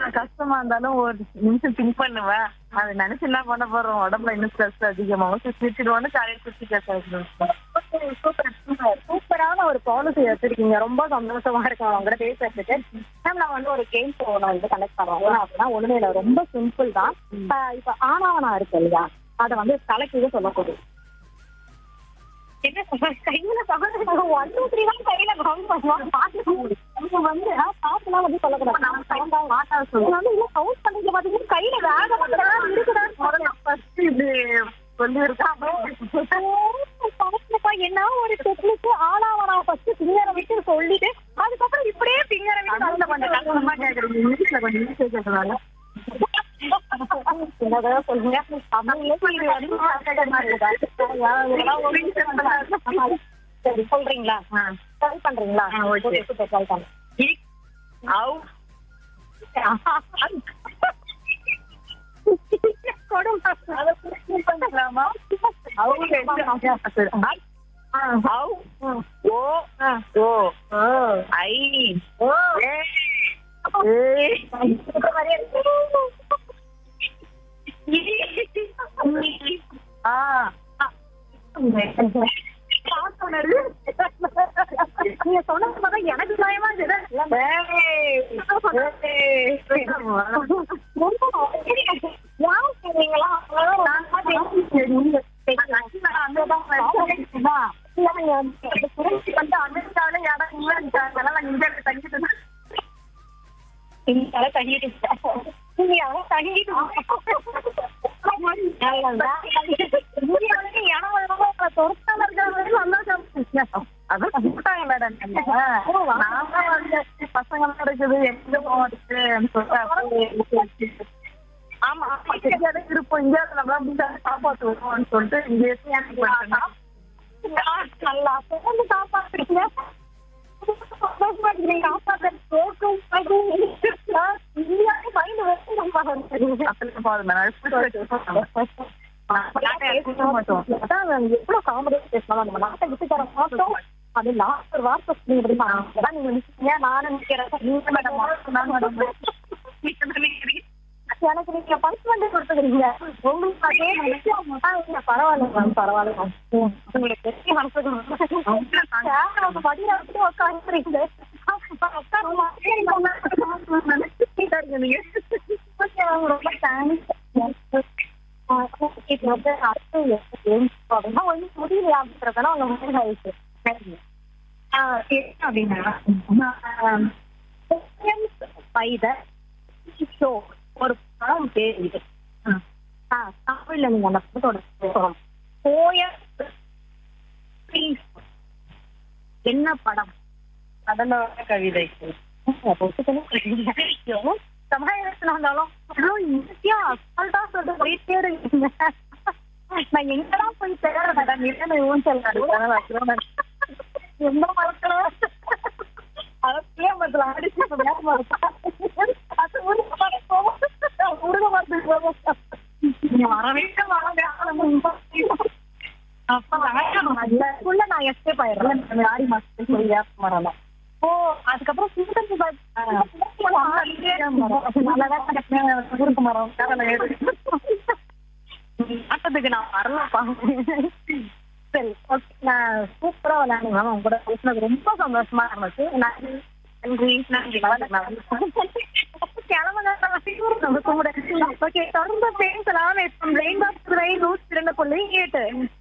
கஷ்டமா இருந்தாலும் ஒரு நிமிஷம் திங்க் பண்ணுவேன் அதை நினைச்சு என்ன பண்ண போறோம் உடம்புல இன்னும் ஸ்ட்ரெஸ் அதிகமாகும் சிரிச்சிடுவோன்னு காலையில் குச்சி பேசுறேன் சூப்பர் சூப்பர் சூப்பரான ஒரு பாலிசி வச்சிருக்கீங்க ரொம்ப சந்தோஷமா இருக்கு அவங்க பேசுறதுக்கு மேம் நான் வந்து ஒரு கேம் ஷோ நான் வந்து கனெக்ட் பண்ணுவேன் ஏன்னா அப்படின்னா ஒண்ணுமே இல்லை ரொம்ப சிம்பிள் தான் ஆஹ் இப்ப ஆனாவனா இருக்கு இல்லையா அதை வந்து தலைக்கீழ சொல்லக்கூடிய என்ன சொல்ற கையில கவனம் ஒன் டூ த்ரீ தான் கையில கவனம் பண்ணுவோம் பாத்து நீங்க வந்து பாத்துலாம் வந்து சொல்லக்கூடாது நான் சவுண்டா மாட்டா சொல்லுவேன் வந்து இல்ல சவுண்ட் பண்றீங்க பாத்தீங்கன்னா கையில வேக மட்டும் இருக்குதா ஃபர்ஸ்ட் இது சொல்லியிருக்காங்க கரெக்ட்ப்பா என்ன ஒரு டெக்னிக் ஆளாவனா ஃபர்ஸ்ட் பிங்கரை விட்டு சொல்லிட்டு அதுக்கப்புறம் இப்படியே பிங்கரை தமிழ்ல கொஞ்சம் கஷ்டமா கேக்குறீங்க இங்கிலீஷ்ல கொஞ்சம் ஈஸியா கேட்டதால என்னதான் சொல்லுங்க தமிழ்ல இது வந்து கஷ்டமா இருக்குதா? இதெல்லாம் ஒரு நிமிஷம் சரி சொல்றீங்களா ட்ரை பண்றீங்களா ஆ, okay. Okay, super, try பண்ணுங்க. அவு கொடுமை. அதை புரிஞ்சு பண்ணலாமா? அவு ஆ. ஓ ஆ. ஓ ஓ. ஐ ஓ. ஏ ஏ இந்த மாதிரியே இருக்கு. ஆ நீங்க சொன்னது பார்த்தா எனக்கு பயமா இருக்குது அதான் கூப்பிட்டாங்க மேடம் நான் தான் வந்து பசங்க இருக்குது எங்க போகிறதுன்னு சொல்லிட்டு ஆமா ஆமா தெரியாத இருப்போம் இங்க நம்ம முடிஞ்சாலும் காப்பாத்துவோம்னு சொல்லிட்டு இங்க எனக்கு நல்லா சேர்ந்து காப்பாத்துறீங்க எவ்வளவு காமெடி பேசலாம் நம்ம நாட்டை விட்டு தர மாட்டோம் அது லாஸ்ட் ஒரு வார்த்தை சொன்னீங்க தெரியுமா அதான் நீங்க நினைச்சீங்க நானும் நிக்கிறேன் நீங்க மேடம் எனக்கு நீங்க பனிஷ்மெண்ட் கொடுத்துக்கிறீங்க உங்களுக்கு அதே விஷயம் பரவாயில்ல மேம் பரவாயில்ல மேம் உங்களுக்கு பெரிய மனசு படியில வச்சு உட்காந்துறீங்க ரொம்ப தேங்க்ஸ் இது வந்து அடுத்து அப்படின்னா ஒன்றும் முடியலையா அப்படின்றதெல்லாம் உங்க முடிவு ஆயிடுச்சு என்ன அப்படின்னா பைத ஷோ ஒரு படம் பேர் இது ஆ, தமிழ்ல நீங்க அந்த படத்தோட பேசணும் போய என்ன படம் கடலோர கவிதை சமாளித்துல வந்தாலும் அவ்வளோ ஈஸியா அசால்ட்டா சொல்லிட்டு போயிட்டே இருக்கீங்க நான் எங்கெல்லாம் போய் தேடுறேன் மேடம் என்ன ஊஞ்சல் நடுவேன் எந்த மரத்துல மரத்துல அடிச்சு இப்ப வேற மரத்துல. அது ஒரு மரம் போகும். முருங்கை மரத்துக்கு போகும். நீங்க வரவே வராங்க. அப்ப அதுக்குள்ள நான் எஸ்கேப் ஆயிடுறேன் இந்த ஆடி மாசத்துக்கு போய் ஏப்ப வரல ஓ அதுக்கப்புறம் சுந்தரி முருங்கை மரம் ஆட்டத்துக்கு நான் வரலப்பா சரி ஓகே நான் சூப்பரா விளையாடுங்க மேம் உங்க கூட பேசுனது ரொம்ப சந்தோஷமா இருந்துச்சு நன்றி நன்றி நன்றி கிளம்புங்க ஓகே தொடர்ந்து பேசலாம் ரெயின்போ நூற்றி இரண்டு புள்ளி எட்டு